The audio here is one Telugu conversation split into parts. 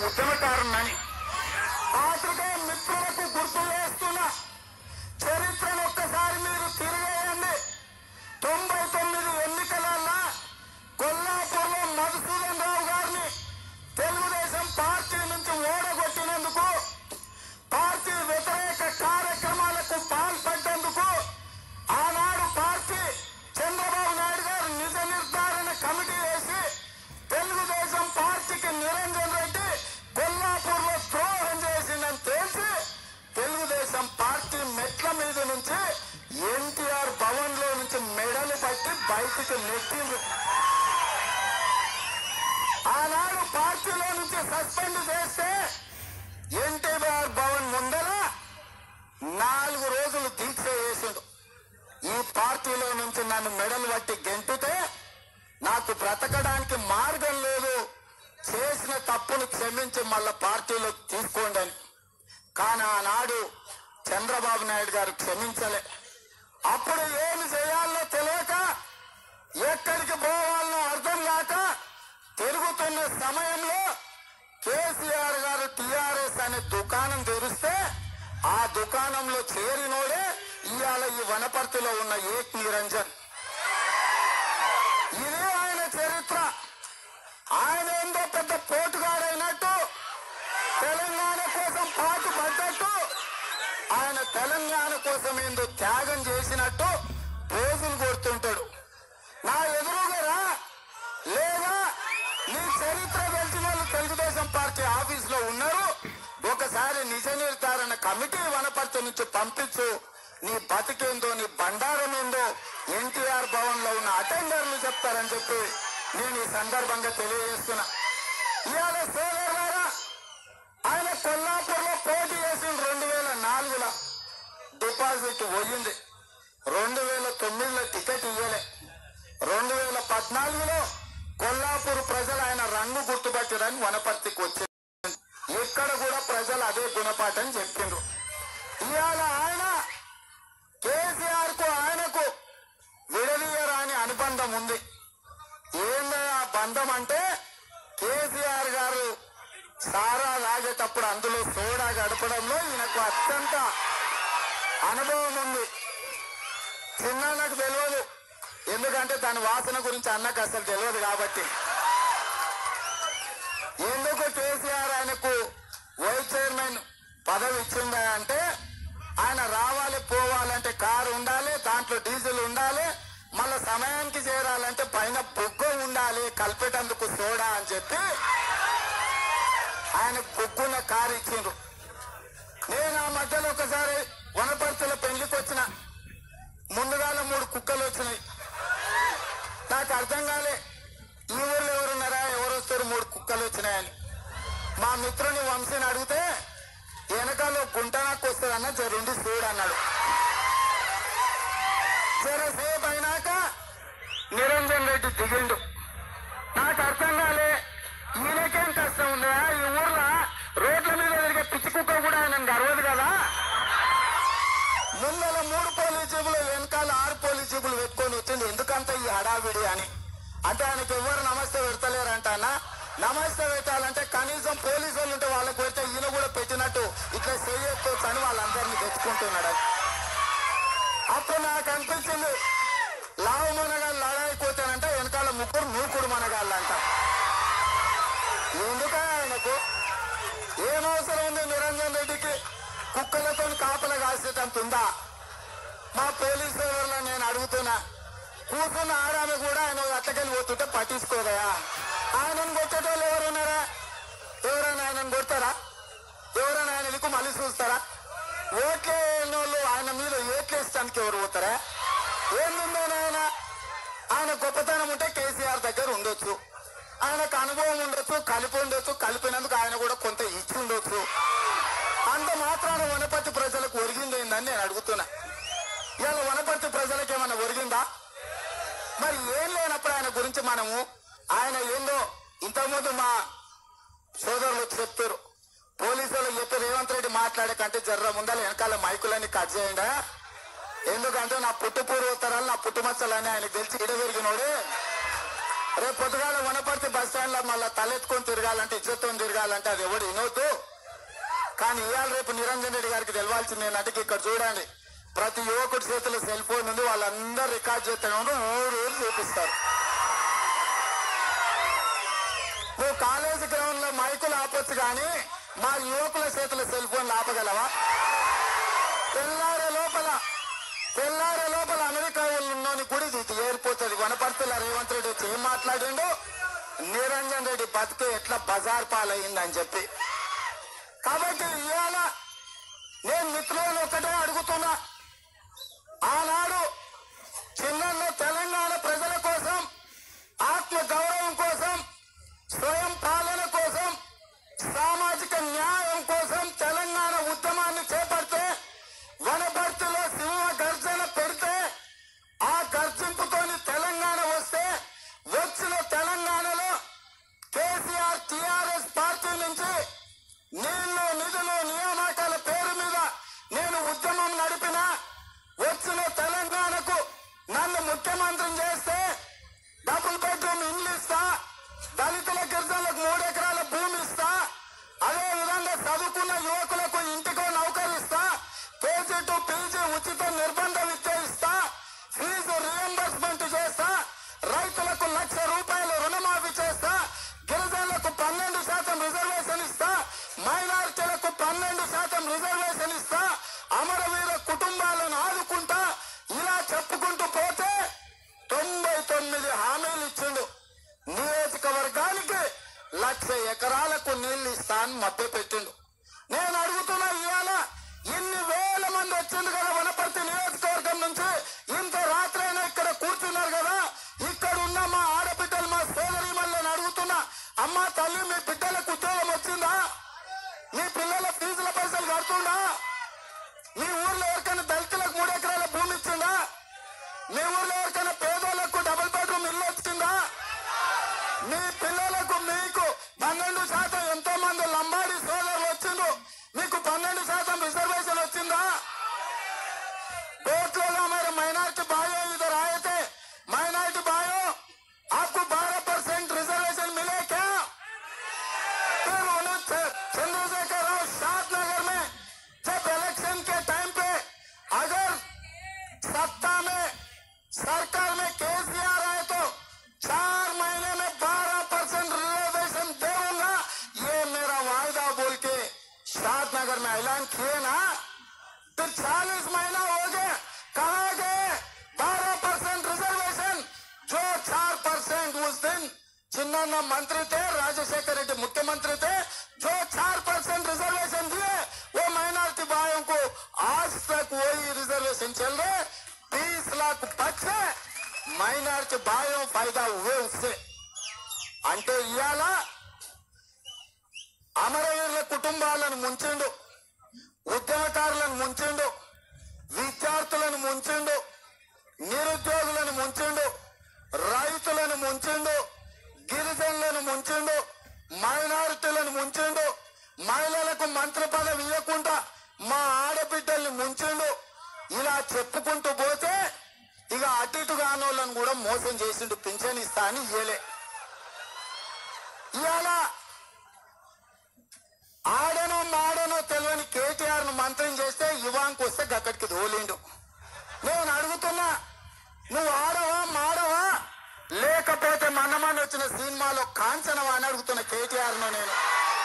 ఉద్యమకారుణ్ణని పాత్రికేయ మిత్రులకు గుర్తు చేస్తున్నా చరిత్రను ఒక్కసారి మీరు తిరిగేయండి తొంభై తొమ్మిది ఎన్నికలల్లా కొల్లాపూర్లో మధుసూదన్ రావు గారిని తెలుగుదేశం పార్టీ నుంచి ఓడగొట్టినందుకు పార్టీ వ్యతిరేక కార్యక్రమాలకు పాల్పడ్డందుకు ఆనాడు పార్టీ చంద్రబాబు నాయుడు గారు నిజ నిర్ధారణ కమిటీ వేసి తెలుగుదేశం పార్టీకి నిరంజన్ రెడ్డి కొల్లాపూర్ లో ద్రోహం చేసిందని తెలిసి తెలుగుదేశం పార్టీ మెట్ల మీద నుంచి ఎన్టీఆర్ భవన్ లో నుంచి మెడలు పట్టి బయటికి నెట్టింది ఆనాడు పార్టీలో నుంచి సస్పెండ్ చేస్తే ఎన్టీఆర్ భవన్ ముందర నాలుగు రోజులు దీక్ష చేసిండు ఈ పార్టీలో నుంచి నన్ను మెడలు పట్టి గెంటితే నాకు బ్రతకడానికి మార్గం లేదు చేసిన తప్పును క్షమించి మళ్ళా పార్టీలో తీసుకోండి అని కానీ ఆనాడు చంద్రబాబు నాయుడు గారు క్షమించలే అప్పుడు ఏమి చేయాలో తెలియక ఎక్కడికి పోవాలనో అర్థం కాక తిరుగుతున్న సమయంలో కేసీఆర్ గారు టిఆర్ఎస్ అనే దుకాణం తెరిస్తే ఆ దుకాణంలో చేరినోడే ఇవాళ ఈ వనపర్తిలో ఉన్న ఏక్ నిరంజన్ ఇదే ఆయన చరిత్ర ఆయన ఏందో పెద్ద పోటుగాడైనట్టు తెలంగాణ కోసం పాటు పడ్డట్టు ఆయన తెలంగాణ కోసం ఏందో త్యాగం చేసినట్టు రోజులు కొడుతుంటాడు నా ఎదురుగా రా లేదా నీ చరిత్ర తెలిసిన వాళ్ళు తెలుగుదేశం పార్టీ ఆఫీస్ లో ఉన్నారు ఒకసారి నిజ నిర్ధారణ కమిటీ వనపర్తి నుంచి పంపించు నీ బతికేందో నీ బండారం ఏందో ఎన్టీఆర్ భవన్ లో ఉన్న అటెండర్లు చెప్తారని చెప్పి నేను ఈ సందర్భంగా తెలియజేస్తున్నా ఇవాళ సోదరులారా ఆయన కొల్లాపూర్ లో పోటీ చేసింది రెండు వేల నాలుగులో డిపాజిట్ పోయింది రెండు వేల తొమ్మిదిలో టికెట్ ఇవ్వలే రెండు వేల పద్నాలుగులో కొల్లాపూర్ ప్రజలు ఆయన రంగు గుర్తుపట్టారని వనపర్తికి వచ్చింది ఇక్కడ కూడా ప్రజలు అదే గుణపాఠం చెప్పిండ్రు ఇవాళ ఆయన కేసీఆర్ కు ఆయనకు విడదీయరాని అనుబంధం ఉంది ఏందో ఆ బంధం అంటే కేసీఆర్ గారు సారా తాగేటప్పుడు అందులో సోడా గడపడంలో ఈయనకు అత్యంత అనుభవం ఉంది చిన్న నాకు తెలియదు ఎందుకంటే దాని వాసన గురించి అన్నకు అసలు తెలియదు కాబట్టి ఎందుకు కేసీఆర్ ఆయనకు వైస్ చైర్మన్ పదవి ఇచ్చిందా అంటే ఆయన రావాలి పోవాలంటే కారు ఉండాలి దాంట్లో డీజిల్ ఉండాలి మళ్ళా సమయానికి చేరాలంటే పైన బొగ్గ ఉండాలి కలిపేటందుకు సోడా అని చెప్పి ఆయన బొగ్గున్న కారు ఇచ్చిండ్రు నేను ఆ మధ్యలో ఒకసారి వనపర్తిలో పెళ్లికి వచ్చిన ముందుగాల మూడు కుక్కలు వచ్చినాయి నాకు అర్థం కాలే ఈ ఊర్లో ఎవరున్నారా ఎవరు వస్తారు మూడు కుక్కలు వచ్చినాయని మా మిత్రుని వంశీని అడిగితే వెనకాల గుంట నాకు వస్తుందన్న జరుండి చూడు అన్నాడు జరసేపు అయినాక నిరంజన్ రెడ్డి దిగిండు నాకు అర్థం కాలే ఈయనకేం కష్టం ఉందా ఈ ఊర్లో రోడ్ల మీద తిరిగే పిచ్చి కుక్క కూడా ఆయన గర్వదు కదా ముందర మూడు పోలీస్ జీబులు వెనకాల ఆరు పోలీస్ జీబులు పెట్టుకొని వచ్చింది ఎందుకంత ఈ హడావిడి అని అంటే ఆయనకి ఎవరు నమస్తే పెడతలేరంట అన్న నమస్తే పెట్టాలంటే కనీసం పోలీసు వాళ్ళు ఉంటే వాళ్ళకి పెడితే ఈయన కూడా పెట్టినట్టు ఇట్లా చేయొచ్చు అని వాళ్ళందరినీ తెచ్చుకుంటున్నాడు అప్పుడు నాకు అనిపించింది లావు మనగాళ్ళు లడాయిపోతానంటే వెనకాల ముగ్గురు నూకుడు మనగాళ్ళంట ఎందుక ఆయనకు ఏం అవసరం ఉంది నిరంజన్ రెడ్డికి కుక్కలతో కాపలా కాసేటంత ఉందా మా పోలీసు సోదరులను నేను అడుగుతున్నా కూర్చున్న ఆడామె కూడా ఆయన అట్టకెళ్ళి పోతుంటే పట్టించుకోదయా ఆయనను కొట్టేటోళ్ళు ఎవరున్నారా ఎవరైనా ఆయనను కొడతారా ఎవరైనా ఆయన దిక్కు మళ్ళీ చూస్తారా ఓట్లేని వాళ్ళు ఆయన మీద ఏట్లేస్తానికి ఎవరు పోతారా ఏందుందో ఆయన ఆయన గొప్పతనం ఉంటే కేసీఆర్ దగ్గర ఉండొచ్చు ఆయనకు అనుభవం ఉండొచ్చు కలిపి ఉండొచ్చు కలిపినందుకు ఆయన కూడా కొంత ఇచ్చి ఉండొచ్చు అంత మాత్రాన వనపర్తి ప్రజలకు ఒరిగిందేందని నేను అడుగుతున్నా ఇవాళ వనపర్తి ప్రజలకు ఏమైనా ఒరిగిందా మరి ఏం లేనప్పుడు ఆయన గురించి మనము ఆయన ఏందో ఇంతకుముందు మా సోదరులు వచ్చి చెప్తారు పోలీసులు చెప్పి రేవంత్ రెడ్డి మాట్లాడే కంటే జర్ర ముందర వెనకాల మైకులన్నీ కట్ చేయండి ఎందుకంటే నా పుట్టు పూర్వోత్తరాలు నా పుట్టుమచ్చలని ఆయన తెలిసి ఇడవెరిగినోడే రేపు పొద్దుగాల వనపర్తి బస్ స్టాండ్ లో మళ్ళా తలెత్తుకొని తిరగాలంటే ఇజ్జత్తో తిరగాలంటే అది ఎవడు వినోద్దు కానీ ఇవాళ రేపు నిరంజన్ రెడ్డి గారికి తెలవాల్సింది ఏంటంటే ఇక్కడ చూడండి ప్రతి యువకుడి చేతిలో సెల్ ఫోన్ ఉంది వాళ్ళందరూ రికార్డ్ చేస్తూనే ఊరు ఊరు చూపిస్తారు నువ్వు కాలేజీ గ్రౌండ్ లో మైకులు ఆపొచ్చు కానీ మా యువకుల చేతుల సెల్ ఫోన్లు ఆపగలవా తెల్లారే లోపల తెల్లారే లోపల అమెరికా ఉన్నోని గుడి ఇది ఏరిపోతుంది వనపర్తిల రేవంత్ రెడ్డి వచ్చి ఏం మాట్లాడిండు నిరంజన్ రెడ్డి బతికే ఎట్లా బజార్ పాలయ్యిందని చెప్పి కాబట్టి ఇవాళ నేను మిత్రులను ఒకటే అడుగుతున్నా ఆనాడు చిన్నల్లో తెలంగాణ ప్రజల కోసం ఆత్మ గౌరవం కోసం స్వయం పాలన కోసం సామాజిక న్యాయం కోసం తెలంగాణ ఉద్యమాన్ని చేపడితే వనపర్తిలో సింహ గర్జన పెడితే ఆ గర్జింపుతోని తెలంగాణ వస్తే వచ్చిన తెలంగాణలో కేసీఆర్ టిఆర్ఎస్ పార్టీ నుంచి నీళ్లు నిధులు నియామకాల పేరు మీద నేను ఉద్యమం నడిపిన వచ్చిన తెలంగాణకు నన్ను ముఖ్యమంత్రిని చేస్తే డబుల్ బెడ్రూమ్ ఇల్లు ఇస్తా దళితుల గిరిజనులకు మూడు ఎకరాల భూమి ఇస్తా అదే విధంగా చదువుకున్న యువకులకు ఇంటికో నౌకరు ఇస్తా కేజీ టు పీజీ ఉచిత నిర్బంధ విద్య ఇస్తా ఫీజు రియంబర్స్మెంట్ చేస్తా రైతులకు లక్ష రూపాయలు రుణమాఫీ చేస్తా గిరిజనులకు పన్నెండు శాతం రిజర్వేషన్ ఇస్తా మైనారిటీలకు పన్నెండు శాతం రిజర్వేషన్ ఇస్తా అమరవీర కుటుంబాలను ఆదుకుంటా ఇలా చెప్పుకుంటూ పోతే తొంభై తొమ్మిది హామీలు ఇచ్చిండు నియోజకవర్గానికి లక్ష ఎకరాలకు నీళ్లు ఇస్తా అని మభ్య పెట్టిండు నేను అడుగుతున్నా ఇవాళ ఇన్ని వేల మంది వచ్చింది కదా వనపర్తి నియోజకవర్గం నుంచి ఇంత రాత్రైనా ఇక్కడ కూర్చున్నారు కదా ఇక్కడ ఉన్న మా ఆడబిడ్డలు మా సోదరి మళ్ళీ అడుగుతున్నా అమ్మా తల్లి మీ బిడ్డలకు ఉద్యోగం వచ్చిందా మీ పిల్లల ఫీజుల పైసలు కడుతుండా మీ ఊర్లో ఎవరికైనా దళితులకు మూడు ఎకరాల భూమి ఇచ్చిందా మీ ఊర్లో ఎవరికైనా పేదోళ్లకు డబుల్ బెడ్రూమ్ ఇల్లు వచ్చిందా మీ పిల్లలకు మీకు పన్నెండు శాతం ఎంతో మంది లంబాడి సోదరులు వచ్చిండ్రు మీకు పన్నెండు శాతం రిజర్వేషన్ వచ్చిందా कोर्ट लोग हमारे माइनॉरिटी भाइयों इधर आए थे माइनॉरिटी भाइयों आपको 12 परसेंट रिजर्वेशन मिले क्या फिर उन्हें च- चंद्रशेखर राव शाद नगर में जब इलेक्शन के टाइम पे अगर सत्ता में सरकार में केसीआर आए तो चार महीने में 12 परसेंट रिजर्वेशन दूंगा ये मेरा वायदा बोल के शाद नगर में ऐलान किए ना फिर चालीस महीना हो गए कहा गए बारह परसेंट रिजर्वेशन जो चार परसेंट उस दिन चिन्ना मंत्री थे राजशेखर रेड्डी मुख्यमंत्री थे जो चार परसेंट रिजर्वेशन दिए वो माइनॉरिटी भाइयों को आज तक वही रिजर्वेशन चल रहे बीस लाख बच्चे माइनॉरिटी भाइयों फायदा हुए उससे అంటే ఇవాళ అమరవీరుల కుటుంబాలను ముంచిండు ఉద్యమకారులను ముంచిండు విద్యార్థులను ముంచిండు నిరుద్యోగులను ముంచిండు రైతులను ముంచిండు గిరిజనులను ముంచిండు మైనారిటీలను ముంచిండు మహిళలకు మంత్రి పదవి ఇవ్వకుండా మా ఆడబిడ్డల్ని ముంచిండు ఇలా చెప్పుకుంటూ పోతే ఇక అటు ఇటు కానోళ్ళని కూడా మోసం చేసిండు పింఛన్ ఇస్తా అని ఇయ్యలే ఇవాళ ఆడనో మాడనో తెలియని కేటీఆర్ ను మంత్రిని చేస్తే యువానికి వస్తే గక్కడికి దోలిండు నేను అడుగుతున్నా నువ్వు ఆడవా మాడవా లేకపోతే మనమని వచ్చిన సినిమాలో కాంచనవా అని అడుగుతున్న కేటీఆర్ ను నేను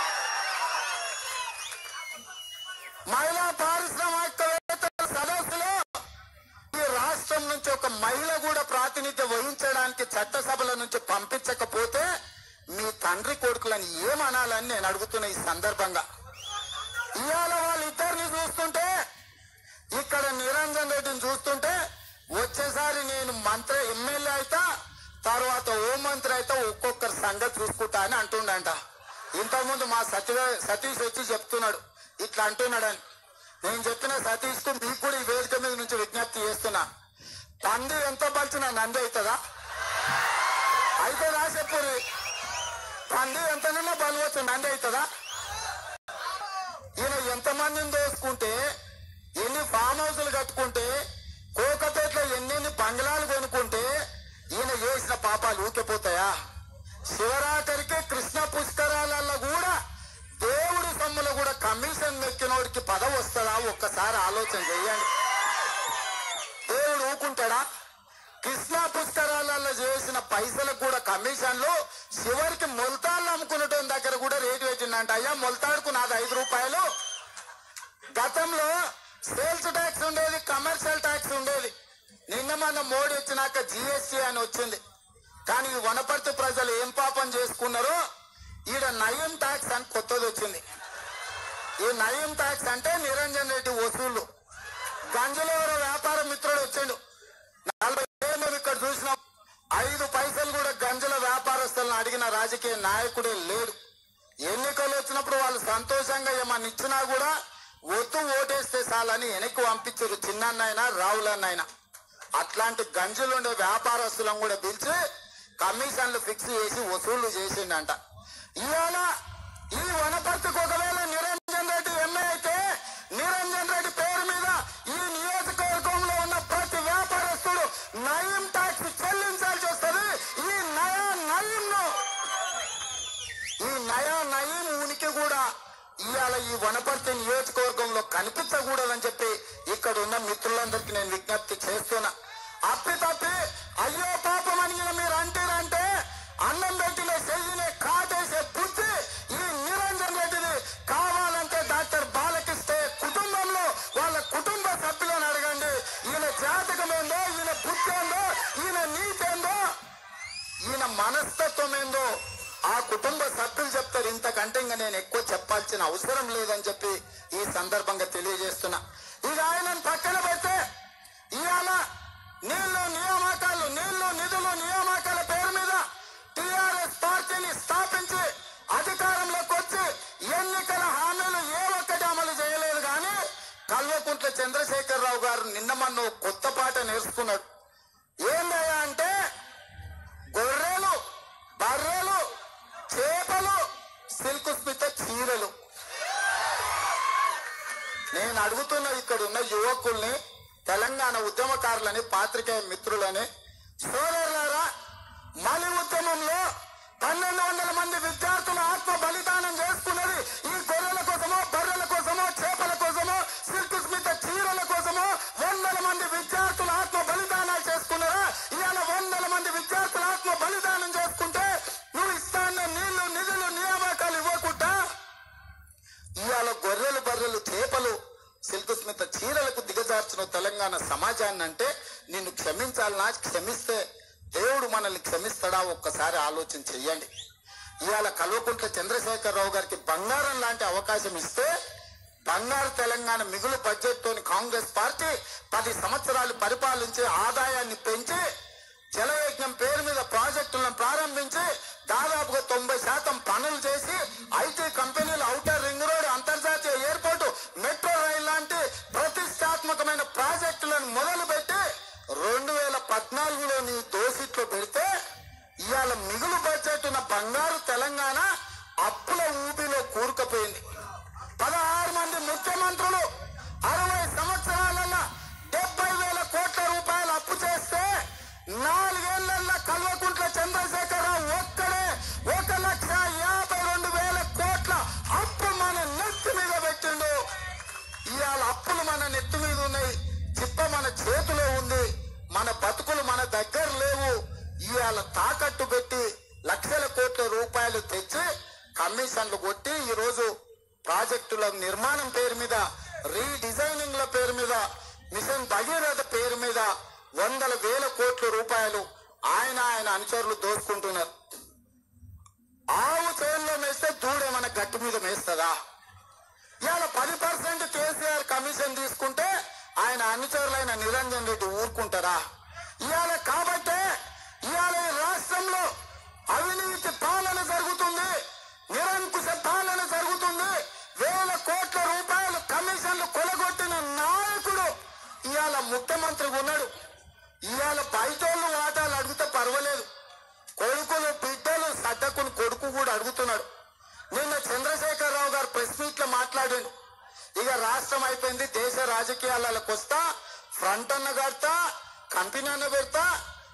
మహిళా పారిశ్రామికవేత్తల సదస్సులో ఈ రాష్ట్రం నుంచి ఒక మహిళ కూడా ప్రాతినిధ్యం వహించడానికి చట్టసభల నుంచి పంపించకపోతే మీ తండ్రి కొడుకులను ఏమనాలని నేను అడుగుతున్న ఈ సందర్భంగా ఇవాళ వాళ్ళిద్దరిని చూస్తుంటే ఇక్కడ నిరంజన్ రెడ్డిని చూస్తుంటే వచ్చేసారి నేను మంత్రి ఎమ్మెల్యే అయితా తర్వాత హోం మంత్రి అయితే ఒక్కొక్కరి సంగతి చూసుకుంటా అని అంటుండంట ఇంతకుముందు మా సతీ సతీష్ వచ్చి చెప్తున్నాడు ఇట్లా అంటున్నాడని నేను చెప్పిన సతీష్ కు మీకు కూడా ఈ వేదిక మీద నుంచి విజ్ఞప్తి చేస్తున్నా పంది ఎంత బలిచినా నంది అవుతుందా అవుతుందా చెప్పుర్రి పంది ఎంతనన్నా బలవచ్చు నంది అవుతుందా ఈయన ఎంతమందిని దోసుకుంటే ఎన్ని ఫామ్ హౌసులు కట్టుకుంటే కోకపేటలో ఎన్నెన్ని బంగ్లాలు కొనుక్కుంటే ఈయన చేసిన పాపాలు ఊకిపోతాయా శివరాత్రికి కృష్ణ పుష్కరాలలో కూడా దేవుడి సొమ్ములు కూడా కమిషన్ ఎక్కినోడికి పదవి వస్తుందా ఒక్కసారి ఆలోచన చేయండి దేవుడు ఊకుంటాడా కృష్ణా పుష్కరాలలో చేసిన పైసలకు కూడా కమిషన్లు చివరికి మొలతాళ్ళు అమ్ముకునేటోని దగ్గర కూడా రేటు పెట్టిందంట అయ్యా మొలతాడుకు నాది ఐదు రూపాయలు గతంలో సేల్స్ ట్యాక్స్ ఉండేది కమర్షియల్ ట్యాక్స్ ఉండేది నిన్న మన మోడీ వచ్చినాక జిఎస్టీ అని వచ్చింది కానీ ఈ వనపర్తి ప్రజలు ఏం పాపం చేసుకున్నారో ఈడ నయం ట్యాక్స్ అని కొత్తది వచ్చింది ఈ నయం ట్యాక్స్ అంటే నిరంజన్ రెడ్డి వసూళ్లు గంజలో ఎవరో వ్యాపార మిత్రుడు వచ్చిండు నలభై ఏళ్ళు ఇక్కడ చూసినాం ఐదు పైసలు కూడా గంజల వ్యాపారస్తులను అడిగిన రాజకీయ నాయకుడే లేడు ఎన్నికలు వచ్చినప్పుడు వాళ్ళు సంతోషంగా ఏమన్నా ఇచ్చినా కూడా ఒత్తు ఓటేస్తే చాలని వెనక్కి పంపించారు చిన్నన్నైనా రావులన్నైనా అట్లాంటి గంజలుండే వ్యాపారస్తులను కూడా పిలిచి కమిషన్లు ఫిక్స్ చేసి వసూళ్లు చేసిండంట ఇవాళ ఈ వనపర్తికి ఒకవేళ నిరంజన్ రెడ్డి ఎంఏ అయితే నిరంజన్ రెడ్డి పేరు మీద ఈ నియోజకవర్గంలో ఉన్న ప్రతి వ్యాపారస్తుడు నయం ట్యాక్స్ చెల్లించాల్సి వస్తుంది ఈ నయా నయంను ఈ నయా నయం ఉనికి కూడా ఇవాళ ఈ వనపర్తి నియోజకవర్గంలో కనిపించకూడదని చెప్పి ఇక్కడ ఉన్న మిత్రులందరికీ నేను విజ్ఞప్తి చేస్తున్నా అప్పి తప్పి అయ్యో పాపం అని ఇలా మీరు అంటారంటే అన్నం పెట్టిన చెయ్యిని కాటేసే బుద్ధి ఈ నిరంజన్ రెడ్డిని కావాలంటే డాక్టర్ బాలకిస్తే కుటుంబంలో వాళ్ళ కుటుంబ సభ్యులను అడగండి ఈయన జాతకం ఏందో ఈయన బుద్ధి ఏందో ఈయన నీతి ఏందో ఈయన మనస్తత్వం ఏందో ఆ కుటుంబ సభ్యులు చెప్తారు ఇంతకంటే ఇంకా నేను ఎక్కువ చెప్పాల్సిన అవసరం లేదని చెప్పి ఈ సందర్భంగా తెలియజేస్తున్నా ఇక ఆయనను పక్కన పెడితే ఇవాళ నీళ్లు నియామకాలు నీళ్లు నిధులు నియామకాల పేరు మీద టిఆర్ఎస్ పార్టీని స్థాపించి అధికారంలోకి వచ్చి ఎన్నికల హామీలు ఏ ఒక్కటి అమలు చేయలేదు కానీ కల్వకుంట్ల చంద్రశేఖరరావు గారు నిన్న మొన్న ఓ కొత్త పాట నేర్చుకున్నాడు ఏందయ్యా అంటే గొర్రెలు బర్రెలు చేపలు సిల్క్ స్మిత చీరలు నేను అడుగుతున్న ఇక్కడ ఉన్న యువకుల్ని తెలంగాణ ఉద్యమకారులని పాత్రికేయ మిత్రులని సోదరులారా మలి ఉద్యమంలో పన్నెండు వందల మంది విద్యార్థులు ఆత్మ బలిదానం చేసుకున్నది ఈ గొర్రెల కోసమో బర్రెల కోసమో చేపల కోసమో సిల్క్ స్మిత చీరల కోసమో వందల మంది విద్యార్థులు ఆత్మ బలిదానాలు చేసుకున్నారా ఇవాళ వందల మంది విద్యార్థులు ఆత్మ బలిదానం చేసుకుంటే నువ్వు ఇస్తాన్న నీళ్లు నిధులు నియామకాలు ఇవ్వకుండా ఇవాళ గొర్రెలు బర్రెలు చేపలు సిల్క్ స్మిత చీరలకు దిగజార్చిన తెలంగాణ సమాజాన్ని అంటే నిన్ను క్షమించాలనా క్షమిస్తే దేవుడు మనల్ని క్షమిస్తాడా ఒక్కసారి ఆలోచన చెయ్యండి ఇవాళ కల్వకుంట్ల చంద్రశేఖరరావు గారికి బంగారం లాంటి అవకాశం ఇస్తే బంగారు తెలంగాణ మిగులు బడ్జెట్ తోని కాంగ్రెస్ పార్టీ పది సంవత్సరాలు పరిపాలించి ఆదాయాన్ని పెంచి జలయజ్ఞం పేరు మీద ప్రాజెక్టులను ప్రారంభించి దాదాపుగా తొంభై శాతం పనులు చేసి ఐటీ కంపెనీలు ఔటర్ రింగ్ రోడ్ అంతర్జాతీయ ఎయిర్పోర్టు మెట్రో రైల్ లాంటి ప్రతిష్టాత్మకమైన ప్రాజెక్టులను మొదలుపెట్టి రెండు వేల పద్నాలుగులో నీ దోసిట్లో పెడితే ఇవాళ మిగులు బడ్జెట్ ఉన్న బంగారు తెలంగాణ అప్పుల ఊబిలో కూరుకుపోయింది పదహారు మంది ముఖ్యమంత్రులు అరవై సంవత్సరాలలో డెబ్బై వేల కోట్ల రూపాయలు అప్పు చేస్తే నాలుగేళ్లలో కల్వకుంట్ల చంద్రశేఖరరావు ఒక్కడే ఒక లక్ష యాభై రెండు వేల కోట్ల అప్పు మన నెత్తి మీద పెట్టిండు ఇవాళ అప్పులు మన నెత్తి మీద ఉన్నాయి చిప్ప మన చేతిలో ఉంది మన బతుకులు మన దగ్గర లేవు ఇవాళ తాకట్టు పెట్టి లక్షల కోట్ల రూపాయలు తెచ్చి కమిషన్లు కొట్టి ఈ రోజు ప్రాజెక్టుల నిర్మాణం పేరు మీద రీడిజైనింగ్ ల పేరు మీద మిషన్ భగీరథ పేరు మీద వందల వేల కోట్ల రూపాయలు ఆయన ఆయన అనుచరులు దోసుకుంటున్నారు ఆవు చేనులో మేస్తే దూడేమన్నా గట్టి మీద మేస్తుందా ఇవాళ పది పర్సెంట్ కేసీఆర్ కమిషన్ తీసుకుంటే ఆయన అనుచరులైన నిరంజన్ రెడ్డి ఊరుకుంటారా ఇవాళ కాబట్టే ఇవాళ ఈ రాష్ట్రంలో అవినీతి పాలన జరుగుతుంది నిరంకుశ పాలన జరుగుతుంది వేల కోట్ల రూపాయలు కమిషన్లు కొలగొట్టిన నాయకుడు ఇవాళ ముఖ్యమంత్రిగా ఉన్నాడు ఇవాళ బయటోళ్ళు వాటాలు అడిగితే పర్వాలేదు కొడుకులు బిడ్డలు సడ్డకుని కొడుకు కూడా అడుగుతున్నాడు నిన్న చంద్రశేఖరరావు గారు ప్రెస్ మీట్ లో మాట్లాడాడు ఇక రాష్ట్రం అయిపోయింది దేశ రాజకీయాలకు వస్తా ఫ్రంట్ అన్న కడతా కంపెనీ అన్న పెడతా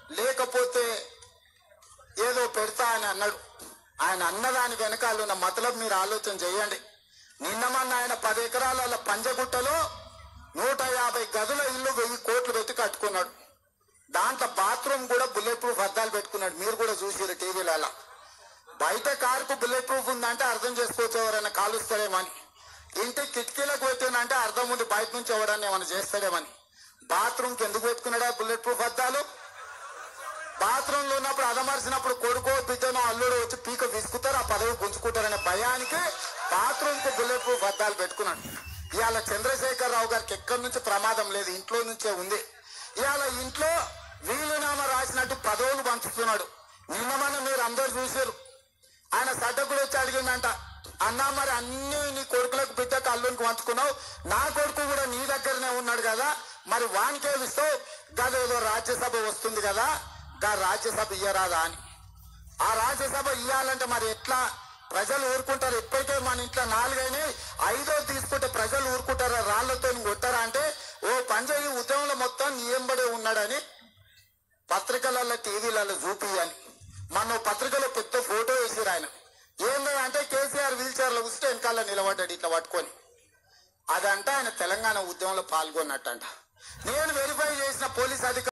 లేకపోతే ఏదో పెడతా అని అన్నాడు ఆయన అన్నదాని వెనకాల ఉన్న మతలబ్ మీరు ఆలోచన చేయండి నిన్న మొన్న ఆయన పది ఎకరాల పంజగుట్టలో నూట యాభై గదుల ఇల్లు వెయ్యి కోట్లు పెట్టి కట్టుకున్నాడు దాంట్లో బాత్రూమ్ కూడా బుల్లెట్ ప్రూఫ్ అద్దాలు పెట్టుకున్నాడు మీరు కూడా చూసారు టీవీలలో బయట కారుకు బుల్లెట్ ప్రూఫ్ ఉందంటే అర్థం చేసుకోవచ్చు ఎవరైనా కాలుస్తాడేమని ఇంటి కిటికీలకు పెట్టినంటే అర్థం ఉంది బయట నుంచి ఎవడన్నా ఏమైనా చేస్తాడేమని బాత్రూమ్కి ఎందుకు పెట్టుకున్నాడా బుల్లెట్ ప్రూఫ్ అద్దాలు బాత్రూమ్ లో ఉన్నప్పుడు అదమర్చినప్పుడు కొడుకో బిడ్డనో అల్లుడు వచ్చి పీక విసుకుతారు ఆ పదవి గుంజుకుంటారనే భయానికి బాత్రూమ్ కు బుల్లెట్ ప్రూఫ్ అద్దాలు పెట్టుకున్నాడు ఇవాళ చంద్రశేఖర్ రావు గారికి ఎక్కడి నుంచి ప్రమాదం లేదు ఇంట్లో నుంచే ఉంది ఇవాళ ఇంట్లో వీలునామా రాసినట్టు పదవులు పంచుతున్నాడు నిన్న మన మీరు అందరు చూసారు ఆయన సడ్డకుడు వచ్చి అడిగిందంట అన్నా మరి అన్ని నీ కొడుకులకు బిడ్డకు అల్లునికి పంచుకున్నావు నా కొడుకు కూడా నీ దగ్గరనే ఉన్నాడు కదా మరి వానికేమిస్తావు గదేదో రాజ్యసభ వస్తుంది కదా గా రాజ్యసభ ఇయ్యరాదా అని ఆ రాజ్యసభ ఇయ్యాలంటే మరి ఎట్లా ప్రజలు ఊరుకుంటారు ఇప్పటికే మన ఇంట్లో నాలుగైనా ఐదో తీసుకుంటే ప్రజలు ఊరుకుంటారా రాళ్లతో కొట్టారా అంటే ఓ పంజాయి ఉద్యమంలో మొత్తం నియంబడే ఉన్నాడని పత్రికలలో టీవీలలో చూపియాలి మన పత్రికలో పెద్ద ఫోటో వేసిరు ఆయన ఏందో అంటే కేసీఆర్ వీల్ చైర్ లో కూర్చుంటే వెనకాల నిలబడ్డాడు ఇట్లా పట్టుకొని అదంట ఆయన తెలంగాణ ఉద్యమంలో పాల్గొన్నట్టంట నేను వెరిఫై చేసిన పోలీస్ అధికారి